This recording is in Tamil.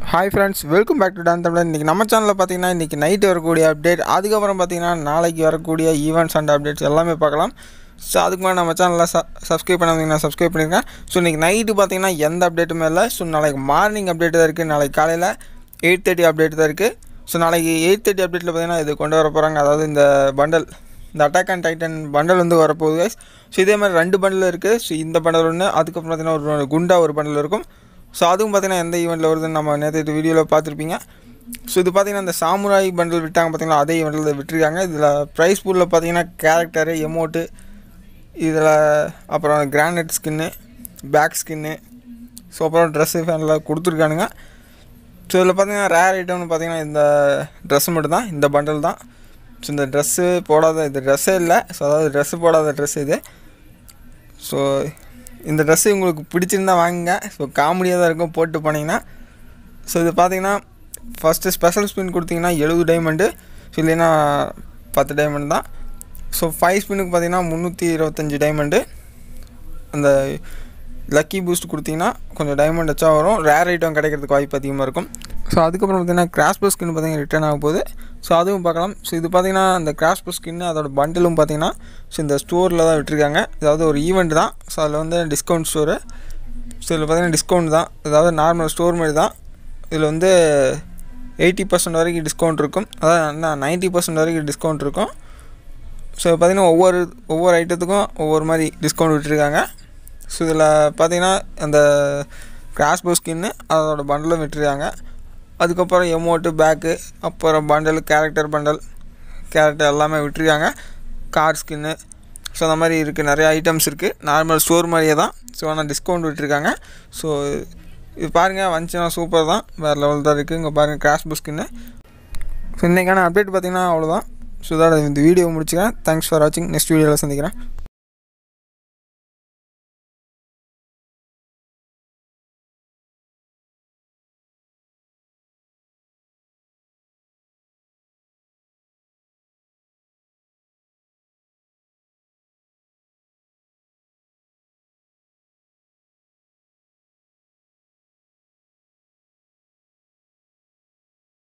Hi friends welcome back to Don Tamil இன்றைக்கி நம்ம சேனலில் பார்த்தீங்கன்னா இன்றைக்கி நைட்டு வரக்கூடிய அப்டேட் அதுக்கப்புறம் பார்த்தீங்கன்னா நாளைக்கு வரக்கூடிய ஈவெண்ட்ஸ் அண்ட் அப்டேட்ஸ் எல்லாமே பார்க்கலாம் ஸோ அதுக்கு மேலே நம்ம சேனலில் ச சப்ஸ்கிரைப் பண்ணாதீங்கன்னா சப்ஸ்கிரைப் பண்ணியிருக்கேன் ஸோ இன்றைக்கி நைட்டு பார்த்தீங்கன்னா எந்த அப்டேட்டுமே இல்லை ஸோ நாளைக்கு மார்னிங் அப்டேட் தான் இருக்குது நாளைக்கு காலையில் எயிட் தேர்ட்டி அப்டேட் தான் இருக்குது ஸோ நாளைக்கு எயிட் தேர்ட்டி அப்டேட்டில் பார்த்தீங்கன்னா இது கொண்டு வர போகிறாங்க அதாவது இந்த பண்டல் இந்த அட்டாக் அண்ட் டைட்டன் பண்டல் வந்து வரப்போகுது guys. ஸோ இதே மாதிரி ரெண்டு பண்டல் இருக்குது ஸோ இந்த பண்டல் ஒன்று அதுக்கப்புறம் பார்த்தீங்கன்னா ஒரு குண்டா ஒரு பண்டல் இருக்கும் ஸோ அதுவும் பார்த்தீங்கன்னா எந்த ஈவெண்ட்டில் வருதுன்னு நம்ம நேற்று வீடியோவில் பார்த்துருப்பீங்க ஸோ இது பார்த்தீங்கன்னா இந்த சாமுராய் பண்டல் விட்டாங்க பார்த்தீங்களா அதே ஈவெண்ட்டில் விட்டுருக்காங்க இதில் ப்ரைஸ் பூலில் பார்த்தீங்கன்னா கேரக்டரு எமோட்டு இதில் அப்புறம் granite skin pack skin so அப்புறம் ட்ரெஸ்ஸு ஃபேனில் கொடுத்துருக்கானுங்க ஸோ இதில் பார்த்தீங்கன்னா ரேர் ஐட்டம்னு பார்த்தீங்கன்னா இந்த ட்ரெஸ் மட்டும் தான் இந்த பண்டல் தான் ஸோ இந்த ட்ரெஸ்ஸு போடாத இது ட்ரெஸ்ஸே இல்லை ஸோ அதாவது ட்ரெஸ்ஸு போடாத ட்ரெஸ் இது ஸோ இந்த ட்ரெஸ்ஸு உங்களுக்கு பிடிச்சிருந்தா வாங்குங்க ஸோ காமெடியாக தான் இருக்கும் போட்டு போனீங்கன்னா ஸோ இது பார்த்தீங்கன்னா ஃபஸ்ட்டு ஸ்பெஷல் ஸ்பின் கொடுத்தீங்கன்னா எழுபது டைமண்டு ஸோ இல்லைன்னா பத்து டைமண்ட் தான் ஸோ ஃபைவ் ஸ்பின்னுக்கு பார்த்தீங்கன்னா முந்நூற்றி இருபத்தஞ்சி டைமண்டு அந்த லக்கி பூஸ்ட் கொடுத்தீங்கன்னா கொஞ்சம் டைமண்ட் வச்சா வரும் ரேர் ஐட்டம் கிடைக்கிறதுக்கு வாய்ப்பு அதிகமாக இருக்கும் ஸோ அதுக்கப்புறம் பார்த்தீங்கன்னா கிராஸ் பஸ் ஸ்கின் பார்த்தீங்கன்னா ரிட்டர்ன் ஆக போகுது ஸோ அதுவும் பார்க்கலாம் ஸோ இது பார்த்தீங்கன்னா அந்த கிராஸ் பஸ் ஸ்கின் அதோட பண்டிலும் பார்த்தீங்கன்னா ஸோ இந்த ஸ்டோரில் தான் விட்டுருக்காங்க அதாவது ஒரு ஈவெண்ட் தான் ஸோ அதில் வந்து டிஸ்கவுண்ட் ஸ்டோரு ஸோ இதில் பார்த்தீங்கன்னா டிஸ்கவுண்ட் தான் அதாவது நார்மல் ஸ்டோர் மாதிரி தான் இதில் வந்து எயிட்டி பர்சன்ட் வரைக்கும் டிஸ்கவுண்ட் இருக்கும் அதாவது என்ன நைன்ட்டி பர்சன்ட் வரைக்கும் டிஸ்கவுண்ட் இருக்கும் ஸோ பார்த்தீங்கன்னா ஒவ்வொரு ஒவ்வொரு ஐட்டத்துக்கும் ஒவ்வொரு மாதிரி டிஸ்கவுண்ட் விட்டுருக்காங்க ஸோ இதில் பார்த்தீங்கன்னா அந்த கிராஸ் போ ஸ்கின்னு அதோட பண்டலும் விட்டுருக்காங்க அதுக்கப்புறம் எமோட்டு பேக்கு அப்புறம் பண்டல் கேரக்டர் பண்டல் கேரக்டர் எல்லாமே விட்டுருக்காங்க கார் ஸ்கின்னு ஸோ அந்த மாதிரி இருக்குது நிறைய ஐட்டம்ஸ் இருக்குது நார்மல் ஸ்டோர் மாதிரியே தான் ஸோ ஆனால் டிஸ்கவுண்ட் விட்டுருக்காங்க ஸோ இது பாருங்கள் வந்துச்சுன்னா சூப்பர் தான் வேறு லெவல் தான் இருக்குது இங்கே பாருங்கள் கிராஸ் புஸ்கின்னு ஸோ இன்றைக்கான அப்டேட் பார்த்தீங்கன்னா அவ்வளோதான் ஸோ இதோட இந்த வீடியோ முடிச்சுக்கிறேன் தேங்க்ஸ் ஃபார் வாட்சிங் நெக்ஸ்ட் வீடியோவில் சந்திக்கிறேன்